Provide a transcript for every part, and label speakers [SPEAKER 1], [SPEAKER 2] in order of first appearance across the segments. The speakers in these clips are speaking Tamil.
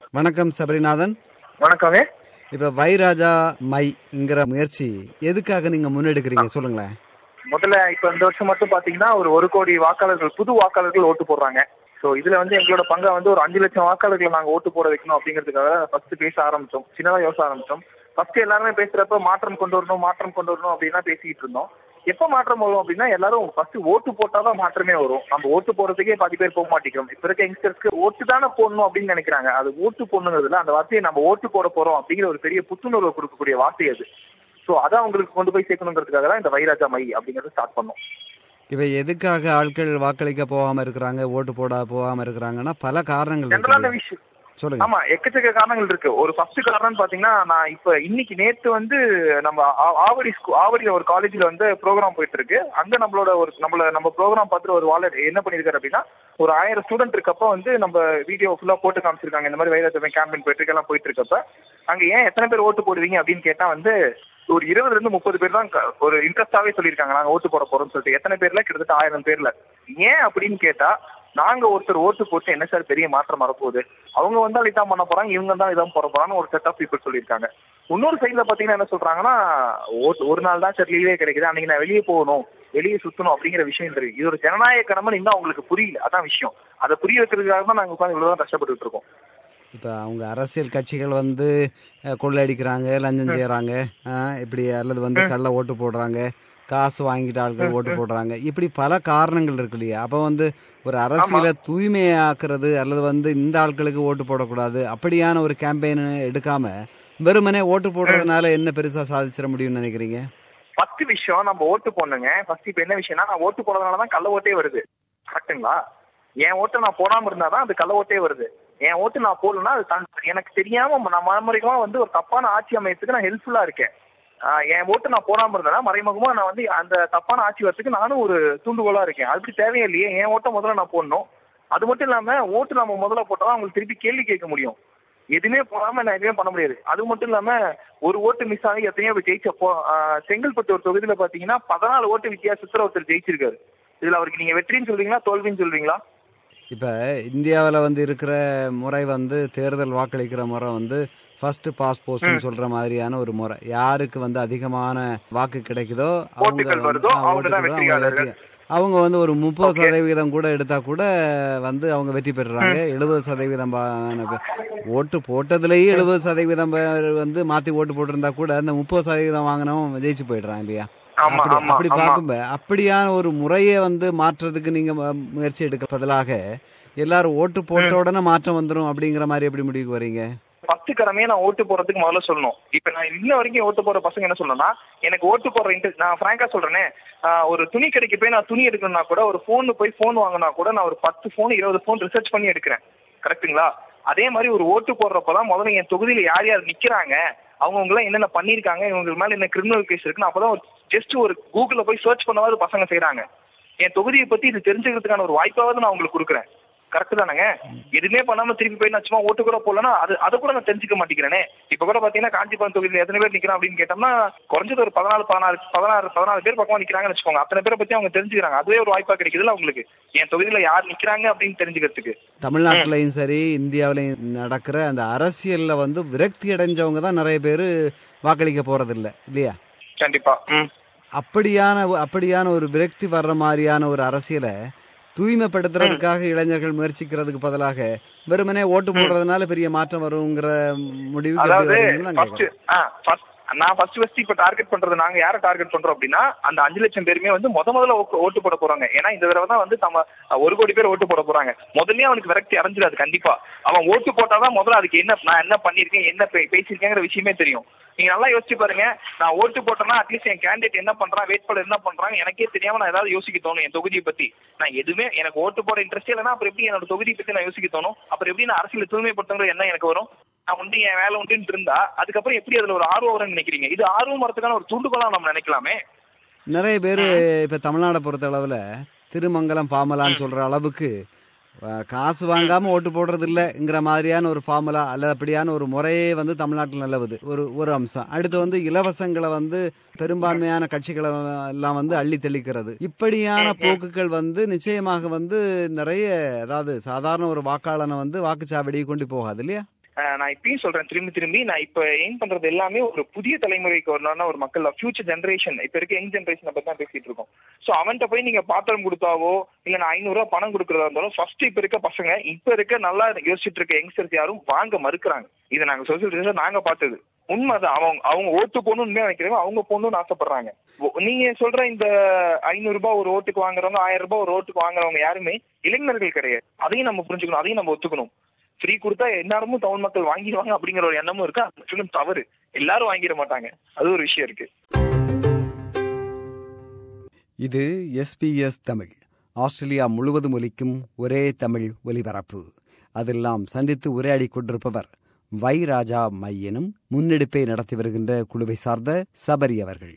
[SPEAKER 1] வணக்கம் சபரிநாதன்
[SPEAKER 2] வணக்கங்க
[SPEAKER 1] இப்ப வைராஜா மைங்கிற முயற்சி எதுக்காக நீங்க முன்னெடுக்கிறீங்க சொல்லுங்களேன்
[SPEAKER 2] முதல்ல இப்ப இந்த வருஷம் மட்டும் பாத்தீங்கன்னா ஒரு ஒரு கோடி வாக்காளர்கள் புது வாக்காளர்கள் ஓட்டு போடுறாங்க சோ இதுல வந்து எங்களோட பங்கை வந்து ஒரு அஞ்சு லட்சம் வாக்காளர்களை நாங்க ஓட்டு போட வைக்கணும் அப்படிங்கிறதுக்காக ஃபர்ஸ்ட் பேச ஆரம்பிச்சோம் சின்னதா யோசனை ஆரம்பிச்சோம் ஃபர்ஸ்ட் எல்லாருமே பேசுறப்ப மாற்றம் கொண்டு வரணும் மாற்றம் கொண்டு வரணும் அப்படின்னா பேசிக்கிட்டு இருந்தோம் எப்ப மாற்றம் வரும் அப்படின்னா எல்லாரும் ஃபர்ஸ்ட் ஓட்டு போட்டாதான் மாற்றமே வரும் நம்ம ஓட்டு போறதுக்கே பாதி பேர் போக மாட்டேங்கிறோம் இப்ப இருக்க யங்ஸ்டர்ஸ்க்கு ஓட்டு தானே போடணும் அப்படின்னு நினைக்கிறாங்க அது ஓட்டு போடணுங்கிறதுல அந்த வார்த்தையை நம்ம ஓட்டு போட போறோம் அப்படிங்கிற ஒரு பெரிய புத்துணர்வு கொடுக்கக்கூடிய வார்த்தை அது சோ அதை அவங்களுக்கு கொண்டு போய் சேர்க்கணுங்கிறதுக்காக தான் இந்த வைராஜா மை அப்படிங்கறத ஸ்டார்ட் பண்ணோம்
[SPEAKER 1] இப்ப எதுக்காக ஆட்கள் வாக்களிக்க போகாம இருக்கிறாங்க ஓட்டு போட போகாம இருக்கிறாங்கன்னா பல காரணங்கள்
[SPEAKER 2] ஜென்ரலான
[SPEAKER 1] இருக்கு
[SPEAKER 2] விஷயம்
[SPEAKER 1] சொல்லுங்க
[SPEAKER 2] ஆமா எக்கச்சக்க காரணங்கள் இருக்கு ஒரு ஃபர்ஸ்ட் காரணம் பாத்தீங்கன்னா நான் இப்ப இன்னைக்கு நேத்து வந்து நம்ம ஆ- ஆவடி ஸ்கூ ஆவடியில ஒரு காலேஜ்ல வந்து ப்ரோக்ராம் போயிட்டு இருக்கு அங்க நம்மளோட ஒரு நம்மள நம்ம ப்ரோக்ராம் பார்த்துட்டு ஒரு வாலர் என்ன பண்ணிருக்காரு அப்படின்னா ஒரு ஆயிரம் ஸ்டூடெண்ட் இருக்கப்ப வந்து நம்ம வீடியோ ஃபுல்லா போட்டு காமிச்சிருக்காங்க இந்த மாதிரி வைரஸ் கேம்பெயின் போயிட்டு இருக்கு எல்லாம் போயிட்டு இருக்கப்ப அங்க ஏன் எத்தனை பேர் ஓட்டு போடுவீங்க அப்படின்னு கேட்டா வந்து ஒரு இருபதுல இருந்து முப்பது பேர் தான் க- ஒரு இன்ட்ரெஸ்டாவே சொல்லியிருக்காங்க நாங்க ஓட்டு போட போறோம்னு சொல்லிட்டு எத்தனை பேர்ல கிட்டத்தட்ட ஆயிரம் பேர்ல ஏன் அப்படின்னு கேட்டா நாங்க ஒருத்தர் ஓட்டு போட்டு என்ன சார் பெரிய மாற்றம் வரப்போகுது அவங்க வந்தால் இதான் பண்ண போறாங்க இவங்க தான் இதான் போட போறாங்கன்னு ஒரு செட் ஆஃப் பீப்புள் சொல்லியிருக்காங்க இன்னொரு சைடுல பாத்தீங்கன்னா என்ன சொல்றாங்கன்னா ஓட்டு ஒரு நாள் தான் சார் லீவே கிடைக்குது அன்னைக்கு நான் வெளியே போகணும் வெளியே சுத்தணும் அப்படிங்கிற விஷயம் தெரியும் இது ஒரு ஜனநாயக கடமை இன்னும் அவங்களுக்கு புரியல அதான் விஷயம் அதை புரிய வைக்கிறதுக்காக தான் நாங்க உட்காந்து இவ்வளவுதான் கஷ்டப்பட்டுட்டு இருக்கோம்
[SPEAKER 1] இப்ப அவங்க அரசியல் கட்சிகள் வந்து அஹ், கொள்ளையடிக்கிறாங்க லஞ்சம் செய்யறாங்க அஹ், இப்படி அல்லது வந்து கள்ள ஓட்டு போடுறாங்க காசு வாங்கிட்டு ஆட்கள் ஓட்டு போடுறாங்க இப்படி பல காரணங்கள் இருக்கு இல்லையா அப்ப வந்து ஒரு அரசியலை தூய்மையாக்குறது அல்லது வந்து இந்த ஆட்களுக்கு ஓட்டு போடக்கூடாது அப்படியான ஒரு கேம்பெயின் எடுக்காம வெறுமனே ஓட்டு போடுறதுனால என்ன பெருசா சாதிச்சிட முடியும்னு நினைக்கிறீங்க
[SPEAKER 2] ஃபர்ஸ்ட் விஷயம் நம்ம ஓட்டு போடணுங்க ஃபர்ஸ்ட் இப்ப என்ன விஷயம்னா நான் ஓட்டு போடுறதுனால தான் கள்ள ஓட்டே வருது கரெக்ட்டுங்களா என் ஓட்டை நான் போடாம இருந்தாதான் அது கள்ள ஓட்டே வருது என் ஓட்டு நான் போடலன்னா அது தன்- எனக்கு தெரியாம நான் மறைமுகமா வந்து ஒரு தப்பான ஆட்சி அமையத்துக்கு நான் ஹெல்ப்ஃபுல்லா இருக்கேன் ஆஹ் என் ஓட்டு நான் போடாம இருந்தேன்னா மறைமுகமா நான் வந்து அந்த தப்பான ஆட்சி வரத்துக்கு நானும் ஒரு தூண்டுகோலா இருக்கேன் அப்படி தேவையில்லையே என் ஓட்டை முதல்ல நான் போடணும் அது மட்டும் இல்லாம ஓட்டு நம்ம முதல்ல போட்டாதான் அவங்களுக்கு திருப்பி கேள்வி கேட்க முடியும் எதுவுமே போடாம நான் எதுவுமே பண்ண முடியாது அது மட்டும் இல்லாம ஒரு ஓட்டு மிஸ் ஆகி எத்தனையோ பேர் ஜெயிச்சப்போ ஆஹ் செங்கல்பட்டு ஒரு தொகுதியில பாத்தீங்கன்னா பதினாலு ஓட்டு வித்தியாசத்துல ஒருத்தர் ஜெயிச்சிருக்காரு இதுல அவருக்கு நீங்க வெற்றின்னு சொல்றீங்களா தோல்வின்னு சொல்றீங்களா
[SPEAKER 1] இப்ப இந்தியாவில் வந்து இருக்கிற முறை வந்து தேர்தல் வாக்களிக்கிற முறை வந்து ஃபர்ஸ்ட் பாஸ் போஸ்ட்னு சொல்ற மாதிரியான ஒரு முறை யாருக்கு வந்து அதிகமான வாக்கு கிடைக்குதோ அவங்க
[SPEAKER 2] ஓட்டுகள்
[SPEAKER 1] வந்து-
[SPEAKER 2] வருதோ,
[SPEAKER 1] ஆ,
[SPEAKER 2] அவங்க
[SPEAKER 1] ஓட்டுகள்
[SPEAKER 2] தான்
[SPEAKER 1] தான் அவங்க
[SPEAKER 2] வெற்றியாளர்கள்.
[SPEAKER 1] வெற்றி. அவங்க வந்து ஒரு முப்பது
[SPEAKER 2] Okay.
[SPEAKER 1] சதவீதம் கூட எடுத்தா கூட வந்து அவங்க வெற்றி பெறுறாங்க எழுபது சதவீதம் பா- பேர் ஓட்டு போட்டதுலயே எழுபது சதவீதம் பேர் வந்து மாத்தி ஓட்டு போட்டிருந்தா கூட அந்த முப்பது சதவீதம் வாங்கினவன் ஜெயிச்சு போயிடுறான் இல்லையா
[SPEAKER 2] ஆமா
[SPEAKER 1] அப்படி
[SPEAKER 2] ஆமா
[SPEAKER 1] அப்படி
[SPEAKER 2] ஆமா
[SPEAKER 1] பார்க்கும்போது அப்படியான ஒரு முறையை வந்து மாற்றுறதுக்கு நீங்க மு- முயற்சி எடுக்க பதிலாக எல்லாரும் ஓட்டு போட்ட உடனே மாற்றம் வந்துரும் அப்படிங்கிற மாதிரி எப்படி முடிவுக்கு வரீங்க
[SPEAKER 2] ஃபர்ஸ்ட் கடமையை நான் ஓட்டு போறதுக்கு முதல்ல சொல்லணும் இப்ப நான் இன்ன வரைக்கும் ஓட்டு போற பசங்க என்ன சொல்லணும்னா எனக்கு ஓட்டு போடுற இன்ட்ரெஸ்ட் நான் பிராங்கா சொல்றேனே ஆஹ் ஒரு துணி கடைக்கு போய் நான் துணி எடுக்கணும்னா கூட ஒரு போன் போய் போன் வாங்கினா கூட நான் ஒரு பத்து போன் இருபது போன் ரிசர்ச் பண்ணி எடுக்கிறேன் கரெக்ட்டுங்களா அதே மாதிரி ஒரு ஓட்டு போடுறப்பதான் முதல்ல என் தொகுதியில யார் யார் நிக்கிறாங்க அவங்க எல்லாம் என்னென்ன பண்ணிருக்காங்க இவங்க மேல என்ன கிரிமினல் கேஸ் இருக்குன்னு அப்பதான் ஜஸ்ட் ஒரு கூகுள்ல போய் சர்ச் பண்ணவாது பசங்க செய்றாங்க என் தொகுதியை பத்தி இது தெரிஞ்சுக்கிறதுக்கான ஒரு வாய்ப்பாவது நான் உங்களுக்கு கொடுக்குறேன் கரெக்ட் தானங்க எதுவுமே பண்ணாம திருப்பி போய் நான் சும்மா ஓட்டு கூட போடலன்னா அது அதை கூட நான் தெரிஞ்சுக்க மாட்டேங்கிறேனே இப்ப கூட பாத்தீங்கன்னா காஞ்சிபுரம் தொகுதியில் எத்தனை பேர் நிக்கிறான் அப்படின்னு கேட்டோம்னா குறைஞ்சது ஒரு பதினாலு பதினாறு பதினாறு பதினாறு பேர் பக்கமா நிக்கிறாங்கன்னு வச்சுக்கோங்க அத்தனை பேரை பத்தி அவங்க தெரிஞ்சுக்கிறாங்க அதுவே ஒரு வாய்ப்பா கிடைக்குதுல்ல அவங்களுக்கு என் தொகுதியில யார் நிக்கிறாங்க அப்படின்னு தெரிஞ்சுக்கிறதுக்கு
[SPEAKER 1] தமிழ்நாட்டிலையும் சரி இந்தியாவிலையும் நடக்கிற அந்த அரசியல்ல வந்து விரக்தி அடைஞ்சவங்க தான் நிறைய பேர் வாக்களிக்க போறது இல்ல இல்லையா
[SPEAKER 2] கண்டிப்பா ம்
[SPEAKER 1] அப்படியான அப்படியான ஒரு விரக்தி வர்ற மாதிரியான ஒரு அரசியலை தூய்மைப்படுத்துறதுக்காக இளைஞர்கள் முயற்சிக்கிறதுக்கு பதிலாக வெறுமனே ஓட்டு போடுறதுனால பெரிய மாற்றம் வருங்கிற முடிவுக்கு எப்படி
[SPEAKER 2] அதாவது
[SPEAKER 1] வரீங்கன்னு தான்
[SPEAKER 2] ஃபர்ஸ்ட்
[SPEAKER 1] கேட்கறேன்
[SPEAKER 2] ஃபர்ஸ்ட் நான் ஃபர்ஸ்ட் ஃபர்ஸ்ட் இப்ப டார்கெட் பண்றது நாங்க யாரை டார்கெட் பண்றோம் அப்படின்னா அந்த அஞ்சு லட்சம் பேருமே வந்து முத முதல்ல ஓட்டு- ஓட்டு போட போறாங்க ஏன்னா இந்த தடவை தான் வந்து நம்ம அஹ், ஒரு கோடி பேர் ஓட்டு போட போறாங்க முதல்லயே அவனுக்கு விரக்தி அடைஞ்சிடாது கண்டிப்பா அவன் ஓட்டு போட்டாதான் முதல்ல அதுக்கு என்ன நான் என்ன பண்ணிருக்கேன் என்ன பே- பேசியிருக்கேங்கிற விஷயமே தெரியும் நீங்க நல்லா யோசிச்சு பாருங்க நான் ஓட்டு போட்டேன்னா அட்லீஸ்ட் என் கேண்டிடேட் என்ன பண்றான் வேட்பாளர் என்ன பண்றாங்க எனக்கே தெரியாம நான் ஏதாவது யோசிக்க தோணும் என் தொகுதியை பத்தி நான் எதுவுமே எனக்கு ஓட்டு போட இன்ட்ரெஸ்ட் இல்லைன்னா அப்புறம் எப்படி என்னோட தொகுதியை பத்தி நான் யோசிக்க தோணும் அப்புறம் எப்படி நான் அரசியல் தூய்மைப்படுத்துங்கிற என்ன எனக்கு வரும் நான் உண்டு என் வேலை உண்டுன்னு இருந்தா அதுக்கப்புறம் எப்படி அதுல ஒரு ஆர்வம் வரும்னு நினைக்கிறீங்க இது ஆர்வம் வரதுக்கான ஒரு தூண்டுகோலா நம்ம நினைக்கலாமே
[SPEAKER 1] நிறைய பேர் இப்ப தமிழ்நாடை பொறுத்த அளவுல திருமங்கலம் ஃபார்முலான்னு சொல்ற அளவுக்கு அஹ், காசு வாங்காம ஓட்டு போடுறது இல்லைங்கிற மாதிரியான ஒரு ஃபார்முலா அல்லது அப்படியான ஒரு முறையே வந்து தமிழ்நாட்டில் நிலவுது ஒரு ஒரு அம்சம் அடுத்து வந்து இலவசங்களை வந்து பெரும்பான்மையான கட்சிகளை எல்லாம் வந்து அள்ளி தெளிக்கிறது இப்படியான போக்குகள் வந்து நிச்சயமாக வந்து நிறைய அதாவது சாதாரண ஒரு வாக்காளனை வந்து வாக்குச்சாவடியை கொண்டு போகாது இல்லையா
[SPEAKER 2] அஹ், நான் இப்பயும் சொல்றேன் திரும்பி திரும்பி நான் இப்ப எய்ம் பண்றது எல்லாமே ஒரு புதிய தலைமுறைக்கு வரணும்னா ஒரு மக்கள் ஃபியூச்சர் ஜெனரேஷன் இப்ப இருக்க யங் ஜெனரேஷன் பத்தி தான் பேசிட்டு இருக்கோம் சோ அவன்கிட்ட போய் நீங்க பாத்திரம் கொடுத்தாவோ இல்ல நான் ஐநூறு ரூபாய் பணம் கொடுக்கறதா இருந்தாலும் ஃபர்ஸ்ட் இப்ப இருக்க பசங்க இப்ப இருக்க நல்லா யோசிச்சுட்டு இருக்க யங்ஸ்டர்ஸ் யாரும் வாங்க மறுக்கிறாங்க இதை நாங்க சோசியல் ரிசர்ச் நாங்க பார்த்தது உண்மைதான் அவங்க அவங்க ஓட்டு போகணும்னு உண்மையா நினைக்கிறவங்க அவங்க போகணும்னு ஆசைப்படுறாங்க ஒ- நீங்க சொல்ற இந்த ஐநூறு ரூபாய் ஒரு ஓட்டுக்கு வாங்குறவங்க ஆயிரம் ரூபாய் ஒரு ஓட்டுக்கு வாங்குறவங்க யாருமே இளைஞர்கள் கிடையாது அதையும் நம்ம புரிஞ்சுக்கணும் அதையும் நம்ம ஒத்துக்கணும் ஃப்ரீ கொடுத்தா எல்லாருமும் தமிழ் மக்கள் வாங்கிடுவாங்க அப்படிங்கிற ஒரு எண்ணமும் இருக்கு அது முற்றிலும் தவறு எல்லாரும் வாங்கிட மாட்டாங்க அது ஒரு விஷயம் இருக்கு
[SPEAKER 1] இது எஸ்பிஎஸ் தமிழ் ஆஸ்திரேலியா முழுவதும் ஒலிக்கும் ஒரே தமிழ் ஒலிபரப்பு அதெல்லாம் சந்தித்து உரையாடி கொண்டிருப்பவர் வை ராஜா மை எனும் முன்னெடுப்பை நடத்தி வருகின்ற குழுவை சார்ந்த சபரி அவர்கள்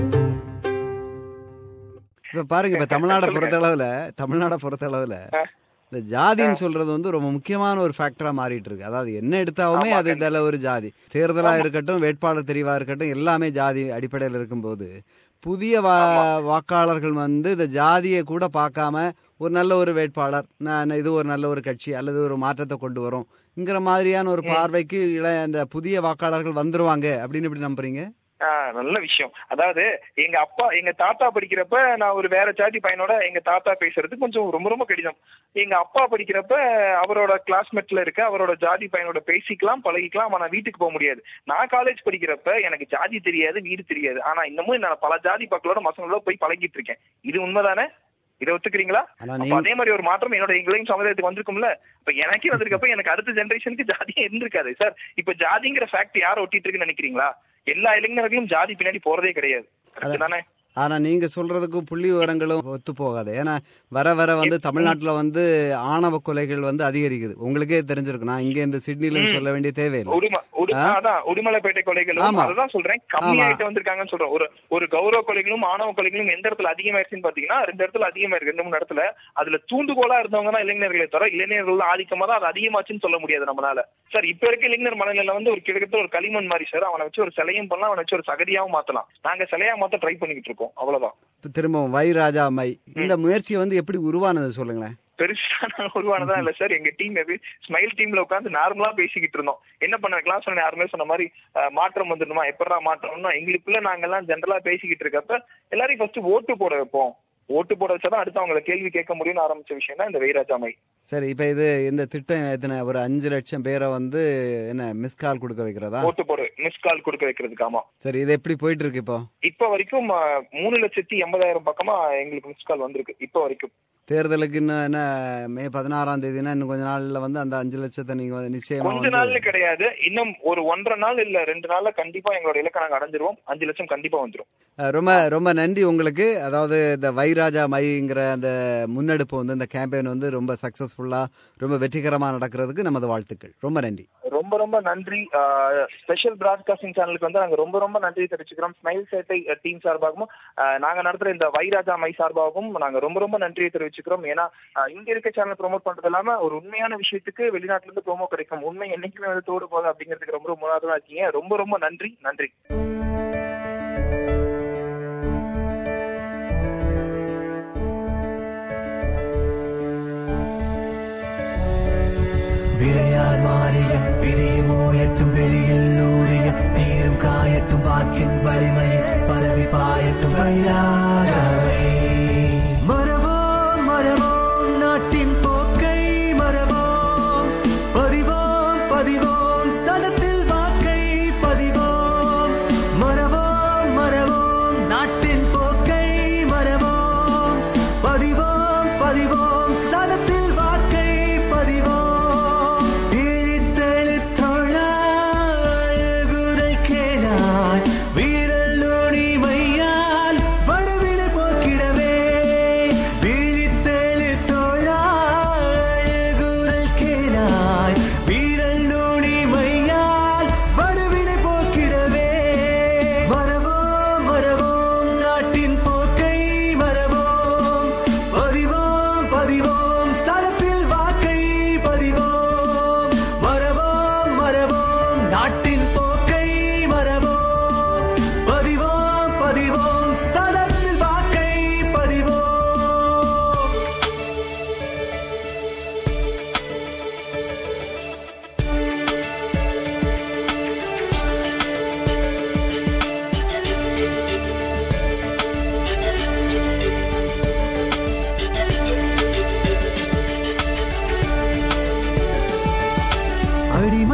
[SPEAKER 1] இப்ப பாருங்க இப்ப தமிழ்நாடை பொறுத்தளவுல தமிழ்நாடை பொறுத்தளவுல இந்த ஜாதின்னு சொல்றது வந்து ரொம்ப முக்கியமான ஒரு ஃபேக்டரா மாறிட்டு இருக்கு அதாவது என்ன எடுத்தாலுமே அது இதுல ஒரு ஜாதி தேர்தலா இருக்கட்டும் வேட்பாளர் தெரிவா இருக்கட்டும் எல்லாமே ஜாதி அடிப்படையில் இருக்கும்போது புதிய வா வாக்காளர்கள் வந்து இந்த ஜாதியை கூட பார்க்காம ஒரு நல்ல ஒரு வேட்பாளர் நான் இது ஒரு நல்ல ஒரு கட்சி அல்லது ஒரு மாற்றத்தை கொண்டு வரோம்ங்கிற மாதிரியான ஒரு பார்வைக்கு இள அந்த புதிய வாக்காளர்கள் வந்துருவாங்க அப்படின்னு எப்படி நம்புறீங்க
[SPEAKER 2] ஆஹ் நல்ல விஷயம் அதாவது எங்க அப்பா எங்க தாத்தா படிக்கிறப்ப நான் ஒரு வேற ஜாதி பையனோட எங்க தாத்தா பேசுறது கொஞ்சம் ரொம்ப ரொம்ப கடினம் எங்க அப்பா படிக்கிறப்ப அவரோட கிளாஸ்மேட்ல இருக்க அவரோட ஜாதி பையனோட பேசிக்கலாம் பழகிக்கலாம் ஆனா வீட்டுக்கு போக முடியாது நான் காலேஜ் படிக்கிறப்ப எனக்கு ஜாதி தெரியாது வீடு தெரியாது ஆனா இன்னமும் நான் பல ஜாதி மக்களோட மசங்களோட போய் பழகிட்டு இருக்கேன் இது உண்மைதானே இதை ஒத்துக்கிறீங்களா
[SPEAKER 1] ஆனா
[SPEAKER 2] அப்ப
[SPEAKER 1] நீங்க
[SPEAKER 2] அதே மாதிரி ஒரு மாற்றம் என்னோட இளைஞர் சமுதாயத்துக்கு வந்திருக்கும்ல இப்ப எனக்கே வந்திருக்கப்ப எனக்கு அடுத்த ஜெனரேஷனுக்கு ஜாதியே இருந்திருக்காது சார் இப்ப ஜாதிங்கிற ஃபேக்ட் யார் ஒட்டிட்டு இருக்குன்னு நினைக்கிறீங்களா எல்லா இளைஞர்களும் ஜாதி பின்னாடி போறதே கிடையாது Correct தானே
[SPEAKER 1] ஆனா நீங்க சொல்றதுக்கும் புள்ளி விவரங்களும் ஒத்து போகாது ஏன்னா வர வர வந்து தமிழ்நாட்டுல வந்து ஆணவ கொலைகள் வந்து அதிகரிக்குது உங்களுக்கே தெரிஞ்சிருக்கு நான் இங்க இந்த சிட்னில சொல்ல வேண்டிய தேவையில்லை
[SPEAKER 2] உடும உடு- அதான் உடுமலைப்பேட்டை கொலைகளும்
[SPEAKER 1] ஆமா.
[SPEAKER 2] அதுதான் சொல்றேன் கம்மியாயிட்டு வந்திருக்காங்கன்னு சொல்றேன் ஒரு ஒரு கௌரவ கொலைகளும் ஆணவ கொலைகளும் எந்த இடத்துல அதிகமாயிருச்சுன்னு பாத்தீங்கன்னா ரெண்டு இடத்துல அதிகமாயிருக்கு ரெண்டு மூணு இடத்துல அதுல தூண்டுகோலா இருந்தவங்க தான் இளைஞர்களே தவிர இளைஞர்கள் ஆதிக்கமா தான் அது அதிகமாச்சுன்னு சொல்ல முடியாது நம்மளால சார் இப்ப இருக்க இளைஞர் மனநிலை வந்து ஒரு கிட்டத்தட்ட ஒரு களிமண் மாதிரி சார் அவனை வச்சு ஒரு சிலையும் பண்ணலாம் அவனை வச்சு ஒரு சகதியாவும் மாத்தலாம் நாங்க சிலையா மாத்த ட்ரை பண்ணிக்கிட்டு இருக்கோம் அவ்வளவுதான்
[SPEAKER 1] இப்ப திரும்பவும் வை ராஜா மை இந்த முயற்சி வந்து எப்படி உருவானது சொல்லுங்களேன்
[SPEAKER 2] பெருசா நான் உருவானதா இல்ல சார் எங்க டீம் ஸ்மைல் டீம்ல உட்காந்து நார்மலா பேசிக்கிட்டு இருந்தோம் என்ன பண்ண கிளாஸ் யாருமே சொன்ன மாதிரி அஹ், மாற்றம் வந்துடணுமா எப்படா மாற்றம்னா எங்களுக்குள்ள நாங்க எல்லாம் ஜென்ரலா பேசிக்கிட்டு இருக்கப்ப எல்லாரையும் ஃபர்ஸ்ட் ஓட்டு போட வைப்போம் ஓட்டு போட வச்சாதான் அடுத்து அவங்களை கேள்வி கேட்க முடியும்னு ஆரம்பிச்ச விஷயம் தான் இந்த வைராஜாமை
[SPEAKER 1] சரி இப்ப இது இந்த திட்டம் எத்தனை ஒரு அஞ்சு லட்சம் பேரை வந்து என்ன மிஸ் கால் கொடுக்க வைக்கிறதா
[SPEAKER 2] ஓட்டு போட மிஸ் கால் கொடுக்க வைக்கிறதுக்கு ஆமா
[SPEAKER 1] சரி இது எப்படி போயிட்டு இருக்கு இப்போ
[SPEAKER 2] இப்ப வரைக்கும் அஹ், மூணு லட்சத்தி எண்பதாயிரம் பக்கமா எங்களுக்கு மிஸ் கால் வந்திருக்கு இப்ப வரைக்கும்
[SPEAKER 1] தேர்தலுக்கு இன்னும் என்ன மே பதினாறாம் தேதினா இன்னும் கொஞ்ச நாள்ல வந்து அந்த அஞ்சு லட்சத்தை நீங்க வந்து நிச்சயமா
[SPEAKER 2] கொஞ்ச
[SPEAKER 1] வந்து
[SPEAKER 2] நாள்ல கிடையாது இன்னும் ஒரு ஒன்றரை நாள் இல்ல ரெண்டு நாள்ல கண்டிப்பா எங்களோட இலக்கை நாங்க அடைஞ்சிருவோம் அஞ்சு லட்சம் கண்டிப்பா வந்துரும்
[SPEAKER 1] அஹ் ரொம்ப ரொம்ப நன்றி உங்களுக்கு அதாவது இந்த வைராஜா மைங்கிற அந்த முன்னெடுப்பு வந்து இந்த கேம்பெயின் வந்து ரொம்ப சக்சஸ்ஃபுல்லா ரொம்ப வெற்றிகரமா நடக்கிறதுக்கு நமது வாழ்த்துக்கள் ரொம்ப நன்றி
[SPEAKER 2] ரொம்ப ரொம்ப நன்றி ஸ்பெஷல் பிராட்காஸ்டிங் சேனலுக்கு வந்து நாங்க ரொம்ப ரொம்ப நன்றி தெரிவிச்சுக்கிறோம் ஸ்மைல் சேட்டை டீம் சார்பாகவும் அஹ், நாங்க நடத்துற இந்த வைராஜா மை சார்பாகவும் நாங்க ரொம்ப ரொம்ப நன்றியை தெரிவிச்சுக்கிறோம் ஏன்னா அஹ், இங்க இருக்க சேனல் ப்ரோமோட் பண்றது இல்லாம ஒரு உண்மையான விஷயத்துக்கு வெளிநாட்டுல இருந்து ப்ரோமோ கிடைக்கும் உண்மை என்னைக்குமே வந்து தோடு போகுது அப்படிங்கிறதுக்கு ரொம்ப ரொம்ப முன்னாடி இருக்கீங்க ரொம்ப ரொம்ப நன்றி நன்றி
[SPEAKER 3] விரையால் மாறிய பிரியுமோ எட்டும் வெளியில் ஊறிய நீரும் காயட்டும் வாக்கின் வலிமை பரவி பாயட்டும் வைராஜாவை மரவோம் மரவோம் நாட்டின் போக்கை மரவோம் பதிவோம் பதிவோம் சதத்தில் வாக்கை பதிவோம் மரவோம் மரவோம் நாட்டின் போக்கை மரவோம் பதிவோம் பதிவோம் சதத்தில் வாக்கை பதிவோம் இழித்தெழுத்தொழாய் கேளாய் வீரல் நுனி மையால் வடவினை போக்கிட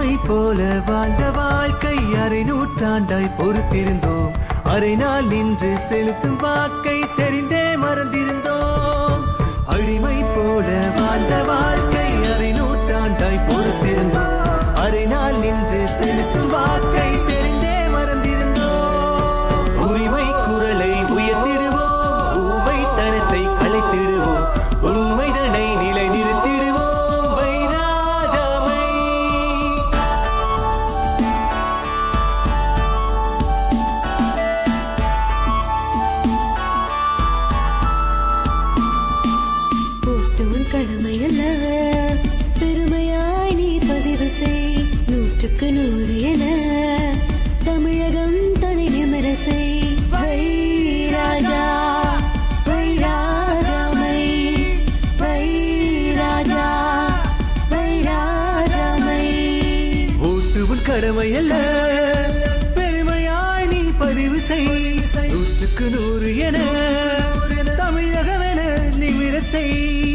[SPEAKER 3] அடிமை போல வாழ்ந்த வாழ்க்கை அரை நூற்றாண்டாய் பொறுத்திருந்தோம் அரை நாள் நின்று செலுத்தும் வாக்கை தெரிந்தே மறந்திருந்தோம் அடிமை போல வாழ்ந்த வாழ்க்கை அரை நூற்றாண்டாய் பொறுத்திருந்தோம் அரை நாள் நின்று செலுத்தும் வாக்கை தெரிந்தே மறந்திருந்தோம் உரிமை குரலை உயர்த்திடுவோம் ஊமை தனத்தை கலைத்திடுவோம் உண்மைதனை நிலை நிறுத்திடுவோம் வைராஜாமை
[SPEAKER 4] போட்டவன் கடமை அல்ல பெருமையாய் நீ பதிவு செய் நூற்றுக்கு நூறு என தமிழகம் தனி நிமிர செய் வை ராஜா வை ராஜாமை வை ராஜா வை ராஜாமை
[SPEAKER 3] ஓட்டு உன் கடமை அல்ல பெருமையாய் நீ பதிவு செய் நூற்றுக்கு நூறு என தமிழகம் என நிமிர செய்